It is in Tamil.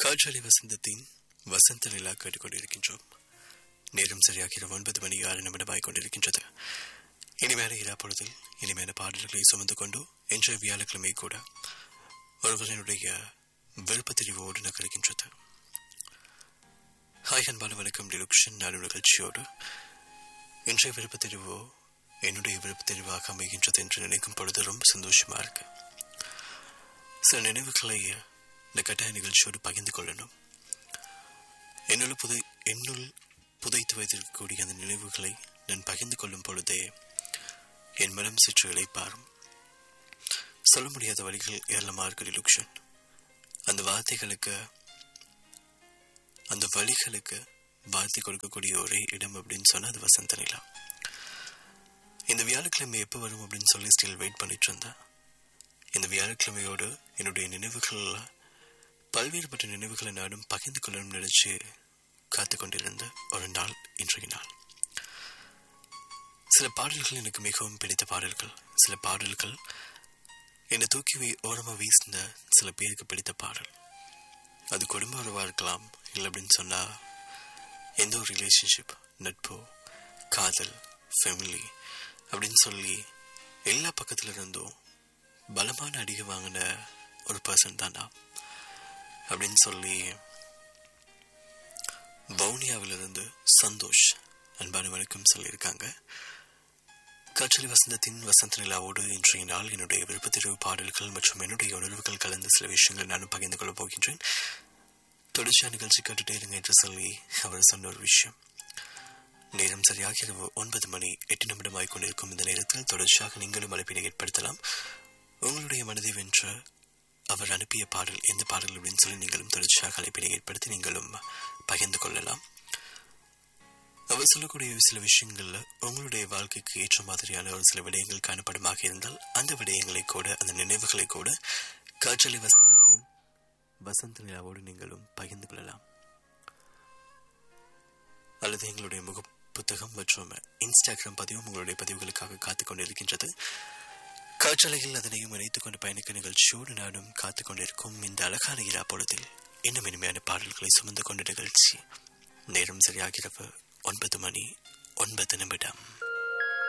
காற்றாலை வசந்தத்தின் வசந்த நிலா கேட்டுக்கொண்டிருக்கின்றோம் நேரம் சரியாக இரவு ஒன்பது மணி ஆறு நிமிடமாய் கொண்டிருக்கின்றது இனிமையான இரா பொழுதில் இனிமையான பாடல்களை சுமந்து கொண்டு இன்றைய வியாழக்கிழமை கூட ஒருவரினுடைய விருப்ப தெரிவோடு நகர்கின்றது ஹாய் அன்பான வணக்கம் டிலுக்ஷன் நாடு நிகழ்ச்சியோடு இன்றைய விருப்ப தெரிவோ என்னுடைய விருப்ப தெரிவாக அமைகின்றது என்று நினைக்கும் பொழுது ரொம்ப சந்தோஷமா இருக்கு சில நினைவுகளை இந்த கட்டாய நிகழ்ச்சியோடு பகிர்ந்து கொள்ளணும் என்னுள் புதை என்னுள் புதைத்து வைத்திருக்கக்கூடிய அந்த நினைவுகளை நான் பகிர்ந்து கொள்ளும் பொழுதே என் மனம் சற்று இழைப்பாரும் சொல்ல முடியாத வழிகள் ஏராளமாக இருக்கு லுக்ஷன் அந்த வார்த்தைகளுக்கு அந்த வழிகளுக்கு வார்த்தை கொடுக்கக்கூடிய ஒரே இடம் அப்படின்னு சொன்னா அது வசந்த நிலா இந்த வியாழக்கிழமை எப்போ வரும் அப்படின்னு சொல்லி ஸ்டில் வெயிட் பண்ணிட்டு இருந்தேன் இந்த வியாழக்கிழமையோடு என்னுடைய நினைவுகள் பல்வேறுபட்ட நினைவுகளை நானும் பகிர்ந்து கொள்ளணும் நினைச்சு காத்து கொண்டிருந்த ஒரு நாள் இன்றைய நாள் சில பாடல்கள் எனக்கு மிகவும் பிடித்த பாடல்கள் சில பாடல்கள் என்னை தூக்கி வை ஓரமாக வீசின சில பேருக்கு பிடித்த பாடல் அது குடும்ப உறவாக இருக்கலாம் இல்லை அப்படின்னு சொன்னால் எந்த ஒரு ரிலேஷன்ஷிப் நட்போ காதல் ஃபேமிலி அப்படின்னு சொல்லி எல்லா பக்கத்துல இருந்தும் பலமான அடிகை வாங்கின ஒரு பர்சன் தானா அப்படின்னு சொல்லி வவுனியாவிலிருந்து சந்தோஷ் அன்பான வணக்கம் சொல்லியிருக்காங்க காற்றலி வசந்தத்தின் வசந்த நிலாவோடு இன்றைய நாள் என்னுடைய விருப்பத்தெரிவு பாடல்கள் மற்றும் என்னுடைய உணர்வுகள் கலந்த சில விஷயங்கள் நானும் பகிர்ந்து கொள்ளப் போகின்றேன் தொடர்ச்சியா நிகழ்ச்சி கேட்டுட்டே இருங்க என்று சொல்லி அவர் சொன்ன ஒரு விஷயம் நேரம் சரியாக இரவு ஒன்பது மணி எட்டு நிமிடமாய் கொண்டிருக்கும் இந்த நேரத்தில் தொடர்ச்சியாக நீங்களும் அழைப்பினை ஏற்படுத்தலாம் உங்களுடைய மனதை வென்ற அவர் அனுப்பிய பாடல் எந்த பாடல் அப்படின்னு சொல்லி நீங்களும் தொடர்ச்சியாக அழைப்பினை ஏற்படுத்தி நீங்களும் பகிர்ந்து கொள்ளலாம் அவர் சொல்லக்கூடிய சில விஷயங்கள்ல உங்களுடைய வாழ்க்கைக்கு ஏற்ற மாதிரியான ஒரு சில விடயங்கள் காணப்படுமாக இருந்தால் அந்த விடயங்களை கூட அந்த நினைவுகளை கூட காற்றலை வசந்தத்தின் வசந்த நிலாவோடு நீங்களும் பகிர்ந்து கொள்ளலாம் அல்லது எங்களுடைய முக புத்தகம் மற்றும் இன்ஸ்டாகிராம் பதிவும் உங்களுடைய பதிவுகளுக்காக காத்துக் கொண்டிருக்கின்றது காற்றலையில் அதனையும் இணைத்துக் கொண்டு பயணிக்க நிகழ்ச்சியோடு நானும் காத்துக் கொண்டிருக்கும் இந்த அழகான இரா பொழுதில் இன்னும் இனிமையான பாடல்களை சுமந்து கொண்ட நிகழ்ச்சி நேரம் சரியாகிறவு ஒன்பது மணி ஒன்பது நிமிடம்